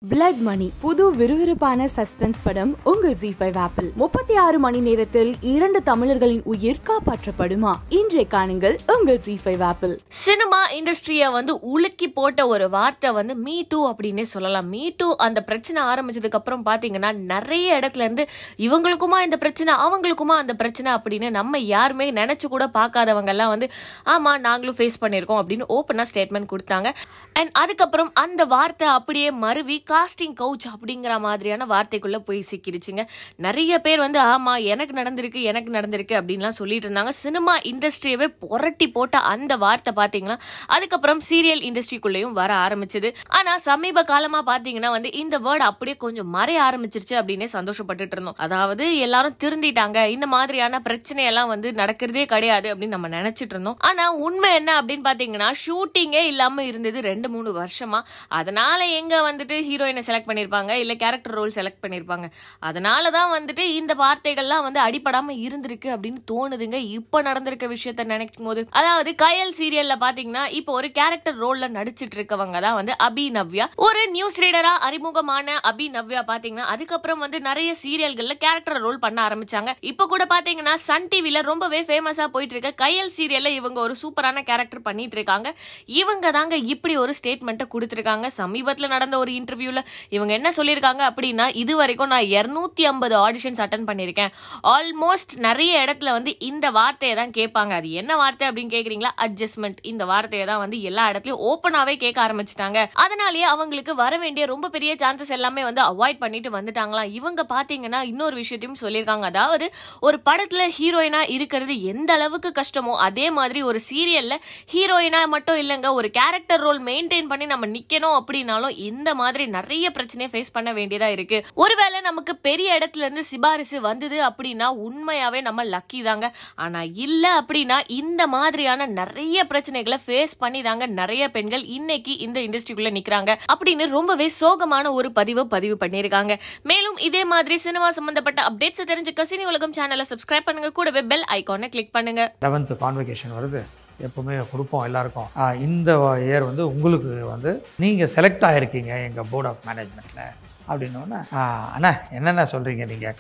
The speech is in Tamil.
பிளட் மணி புது விறுவிறுப்பான சஸ்பென்ஸ் படம் உங்கள் ஜி ஃபைவ் ஆப்பிள் முப்பத்தி ஆறு மணி நேரத்தில் இரண்டு தமிழர்களின் உயிர் காப்பாற்றப்படுமா இன்றைய காணுங்கள் உங்கள் ஜி ஃபைவ் ஆப்பிள் சினிமா இண்டஸ்ட்ரியை வந்து உலுக்கி போட்ட ஒரு வார்த்தை வந்து மீ டூ அப்படின்னே சொல்லலாம் மீ டூ அந்த பிரச்சனை ஆரம்பிச்சதுக்கு அப்புறம் பாத்தீங்கன்னா நிறைய இடத்துல இருந்து இவங்களுக்குமா இந்த பிரச்சனை அவங்களுக்குமா அந்த பிரச்சனை அப்படின்னு நம்ம யாருமே நினைச்சு கூட பார்க்காதவங்க எல்லாம் வந்து ஆமா நாங்களும் ஃபேஸ் பண்ணியிருக்கோம் அப்படின்னு ஓப்பனா ஸ்டேட்மெண்ட் கொடுத்தாங்க அண்ட் அதுக்கப்புறம் அந்த வார்த்தை அப்படியே மருவி காஸ்டிங் கவுச் அப்படிங்கிற மாதிரியான வார்த்தைக்குள்ள போய் சிக்கிருச்சுங்க நிறைய பேர் வந்து ஆமா எனக்கு நடந்திருக்கு எனக்கு நடந்திருக்கு அப்படின்லாம் சொல்லிட்டு இருந்தாங்க சினிமா இண்டஸ்ட்ரியவே புரட்டி போட்ட அந்த வார்த்தை பாத்தீங்கன்னா அதுக்கப்புறம் சீரியல் இண்டஸ்ட்ரிக்குள்ளேயும் வர ஆரம்பிச்சது ஆனா சமீப காலமா பாத்தீங்கன்னா வந்து இந்த வேர்டு அப்படியே கொஞ்சம் மறைய ஆரம்பிச்சிருச்சு அப்படின்னே சந்தோஷப்பட்டுட்டு இருந்தோம் அதாவது எல்லாரும் திருந்திட்டாங்க இந்த மாதிரியான பிரச்சனையெல்லாம் வந்து நடக்கிறதே கிடையாது அப்படின்னு நம்ம நினைச்சிட்டு இருந்தோம் ஆனா உண்மை என்ன அப்படின்னு பாத்தீங்கன்னா ஷூட்டிங்கே இல்லாம இருந்தது ரெண்டு மூணு வருஷமா அதனால எங்க வந்துட்டு ஹீரோயினை செலக்ட் பண்ணிருப்பாங்க இல்ல கேரக்டர் ரோல் செலக்ட் பண்ணிருப்பாங்க அதனால தான் வந்துட்டு இந்த வார்த்தைகள்லாம் வந்து அடிபடாம இருந்திருக்கு அப்படின்னு தோணுதுங்க இப்ப நடந்திருக்க விஷயத்த நினைக்கும் போது அதாவது கயல் சீரியல்ல பாத்தீங்கன்னா இப்போ ஒரு கேரக்டர் ரோல்ல நடிச்சிட்டு இருக்கவங்க தான் வந்து அபிநவ்யா ஒரு நியூஸ் ரீடரா அறிமுகமான அபிநவ்யா பாத்தீங்கன்னா அதுக்கப்புறம் வந்து நிறைய சீரியல்கள்ல கேரக்டர் ரோல் பண்ண ஆரம்பிச்சாங்க இப்ப கூட பாத்தீங்கன்னா சன் டிவில ரொம்பவே ஃபேமஸா போயிட்டு இருக்க கயல் சீரியல்ல இவங்க ஒரு சூப்பரான கேரக்டர் பண்ணிட்டு இருக்காங்க இவங்க தாங்க இப்படி ஒரு ஸ்டேட்மெண்ட்டை கொடுத்துருக்காங்க சமீபத்துல நடந்த ஒரு இன்டர்வியூல இவங்க என்ன சொல்லியிருக்காங்க அப்படின்னா இது வரைக்கும் நான் இருநூத்தி ஐம்பது ஆடிஷன்ஸ் அட்டன் பண்ணியிருக்கேன் ஆல்மோஸ்ட் நிறைய இடத்துல வந்து இந்த வார்த்தையை தான் கேட்பாங்க அது என்ன வார்த்தை அப்படின்னு கேக்குறீங்களா அட்ஜஸ்ட்மெண்ட் இந்த வார்த்தையை தான் வந்து எல்லா இடத்துலயும் ஓப்பனாவே கேட்க ஆரம்பிச்சிட்டாங்க அதனாலேயே அவங்களுக்கு வர வேண்டிய ரொம்ப பெரிய சான்சஸ் எல்லாமே வந்து அவாய்ட் பண்ணிட்டு வந்துட்டாங்களாம் இவங்க பாத்தீங்கன்னா இன்னொரு விஷயத்தையும் சொல்லியிருக்காங்க அதாவது ஒரு படத்துல ஹீரோயினா இருக்கிறது எந்த அளவுக்கு கஷ்டமோ அதே மாதிரி ஒரு சீரியல்ல ஹீரோயினா மட்டும் இல்லைங்க ஒரு கேரக்டர் ரோல் மெயின்டைன் பண்ணி நம்ம நிக்கணும் அப்படின்னாலும் இந்த மாதிரி நிறைய பிரச்சனையை ஃபேஸ் பண்ண வேண்டியதா இருக்கு ஒருவேளை நமக்கு பெரிய இடத்துல இருந்து சிபாரிசு வந்தது அப்படின்னா உண்மையாவே நம்ம லக்கி தாங்க ஆனா இல்ல அப்படின்னா இந்த மாதிரியான நிறைய பிரச்சனைகளை ஃபேஸ் பண்ணி தாங்க நிறைய பெண்கள் இன்னைக்கு இந்த இண்டஸ்ட்ரிக்குள்ள நிக்கிறாங்க அப்படின்னு ரொம்பவே சோகமான ஒரு பதிவு பதிவு பண்ணியிருக்காங்க மேலும் இதே மாதிரி சினிமா சம்பந்தப்பட்ட அப்டேட்ஸ் தெரிஞ்சுக்க சினி உலகம் சேனலை சப்ஸ்கிரைப் பண்ணுங்க கூடவே பெல் ஐகானை கிளிக் பண்ணுங்க லெவன்த்து கான்வெகேஷன் வருது எப்போவுமே கொடுப்போம் எல்லாருக்கும் ஆ, இந்த இயர் வந்து உங்களுக்கு வந்து நீங்கள் செலக்ட் ஆகிருக்கீங்க எங்கள் போர்ட் ஆஃப் மேனேஜ்மெண்ட்டில் அப்படின்னோடனே அண்ணா என்னென்ன சொல்கிறீங்க நீங்கள்